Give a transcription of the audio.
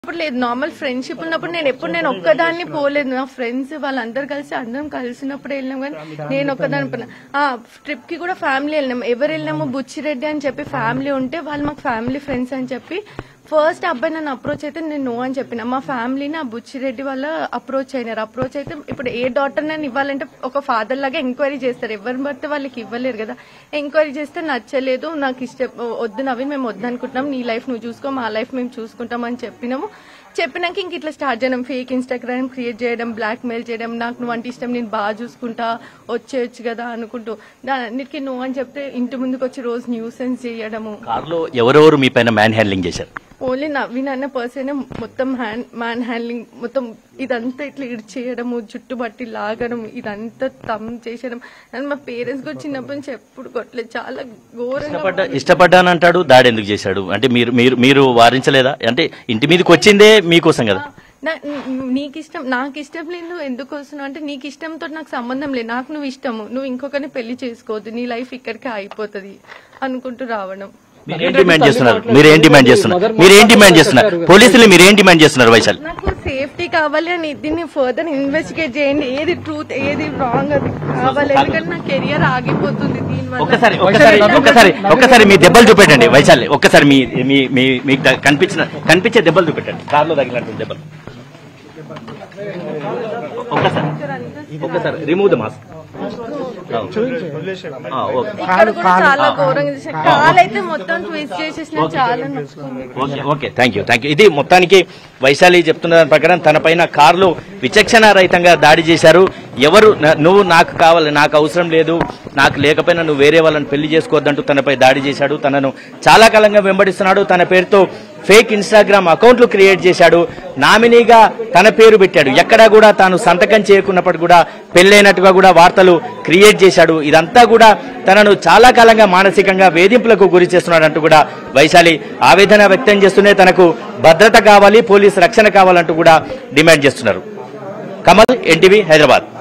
ఇప్పుడు లేదు normal friendship ఉన్నప్పుడు నేను ఎప్పుడు నేను ఒక్కదాన్ని పోలేదు నా ఫ్రెండ్స్ వాళ్ళందరూ కలిసి అందరం కలిసినప్పుడు వెళ్ళినాం కానీ నేను ఒక్కదాన్ని పోయినా. ఆ ట్రిప్ కి కూడా ఫ్యామిలీ వెళ్ళినాం ఎవరు వెళ్ళినాము బుచ్చిరెడ్డి అని చెప్పి ఫ్యామిలీ ఉంటే వాళ్ళు మాకు ఫ్యామిలీ ఫ్రెండ్స్ అని చెప్పి ఫస్ట్ అబ్బాయి నన్ను అప్రోచ్ అయితే నేను నో అని చెప్పిన మా ఫ్యామిలీని ఆ బుచ్చిరెడ్డి వాళ్ళ అప్రోచ్ అయినారు అప్రోచ్ అయితే ఇప్పుడు ఏ డాక్టర్ నన్ను ఇవ్వాలంటే ఒక ఫాదర్ లాగా ఎంక్వైరీ చేస్తారు ఎవరిని పడితే వాళ్ళకి ఇవ్వలేరు కదా ఎంక్వైరీ చేస్తే నచ్చలేదు నాకు ఇష్టం వద్దు నవీన్ మేము వద్దనుకుంటున్నాం నీ లైఫ్ నువ్వు చూసుకో మా లైఫ్ మేము చూసుకుంటాం అని చెప్పినాము చెప్పినాక ఇంక ఇట్లా స్టార్ట్ చేయడం ఫేక్ ఇన్స్టాగ్రామ్ క్రియేట్ చేయడం బ్లాక్ మెయిల్ చేయడం నాకు నువ్వు అంటే ఇష్టం నేను బాగా చూసుకుంటా వచ్చేయచ్చు కదా అనుకుంటూ దానికి నువ్వు అని చెప్తే ఇంటి ముందుకు వచ్చి రోజు న్యూసెన్స్ చేయడము కారులో ఎవరెవరు మీ పైన మ్యాన్ హ్యాండ్లింగ్ చేశారు ఓన్లీ నవీన్ అన్న పర్సన్ మొత్తం హ్యాండ్ మ్యాన్ హ్యాండ్లింగ్ మొత్తం ఇదంతా ఇట్లా ఇడి చేయడము జుట్టు బట్టి లాగడం ఇదంతా తమ్ చేసడం అండ్ మా పేరెంట్స్ కూడా చిన్నప్పటి నుంచి ఎప్పుడు కొట్టలేదు చాలా ఘోరంగా ఇష్టపడ్డా ఇష్టపడ్డానంటాడు దాడి ఎందుకు చేశాడు అంటే మీరు మీరు మీరు వారించలేదా అంటే ఇంటి మీదకి వచ్చిందే మీకోసం కదా నా- నీకు ఇష్టం నాకు ఇష్టం లేదు నువ్వు ఎందుకు వస్తున్నావు అంటే నీకు ఇష్టంతో నాకు సంబంధం లేదు నాకు నువ్వు ఇష్టము నువ్వు ఇంకొకరిని పెళ్లి చేసుకోవద్దు నీ లైఫ్ ఇక్కడికే అయిపోతుంది అనుకుంటూ రావడం మీరు ఏం డిమాండ్ చేస్తున్నారు మీరు ఏం డిమాండ్ చేస్తున్నారు మీరు ఏం డిమాండ్ చేస్తున్నారు పోలీసులు మీరు ఏం డిమాండ్ చేస్తున్నారు వైశాల్ నాకు సేఫ్టీ కావాలి అని దీన్ని ఫర్దర్ ఇన్వెస్టిగేట్ చేయండి ఏది ట్రూత్ ఏది రాంగ్ అది కావాలి ఎందుకంటే నా కెరియర్ ఆగిపోతుంది దీనివల్ల ఒక్కసారి ఒక్కసారి ఒక్కసారి ఒక్కసారి మీ దెబ్బలు చూపెట్టండి వైశాలి ఒక్కసారి మీ మీ మీ మీకు ద- కనిపించిన కనిపించే దెబ్బలు చూపెట్టండి కార్లో తగిలినటువంటి దెబ్బలు ఒక్కసారి ఒక్కసారి రిమూవ్ ద మాస్క్ ఇక్కడ కూడా చాలా ఘోరంగా చేసిన కాలైతే మొత్తం ట్విస్ట్ చేసేసిన చాలా నొచ్చుకుంది okay okay thank you thank you ఇది మొత్తానికి వైశాలి చెప్తున్న దాని ప్రకారం తన పైన కారులో విచక్షణ రహితంగా దాడి చేశారు ఎవరు నా- నువ్వు నాకు కావాలి నాకు అవసరం లేదు నాకు లేకపోయినా నువ్వు వేరే వాళ్ళని పెళ్లి చేసుకోవద్దంటూ తనపై దాడి చేశాడు తనను చాలా కాలంగా వెంబడిస్తున్నాడు తన పేరుతో ఫేక్ ఇన్స్టాగ్రామ్ అకౌంట్లు క్రియేట్ చేశాడు నామినీగా తన పేరు పెట్టాడు ఎక్కడా కూడా తాను సంతకం చేయకున్నప్పటి కూడా పెళ్ళైనట్టుగా కూడా వార్తలు క్రియేట్ చేశాడు ఇదంతా కూడా తనను చాలా కాలంగా మానసికంగా వేధింపులకు గురి చేస్తున్నాడంటూ కూడా వైశాలి ఆవేదన వ్యక్తం చేస్తూనే తనకు భద్రత కావాలి పోలీస్ రక్షణ కావాలంటూ కూడా డిమాండ్ చేస్తున్నారు కమల్ ఎన్టీవీ హైదరాబాద్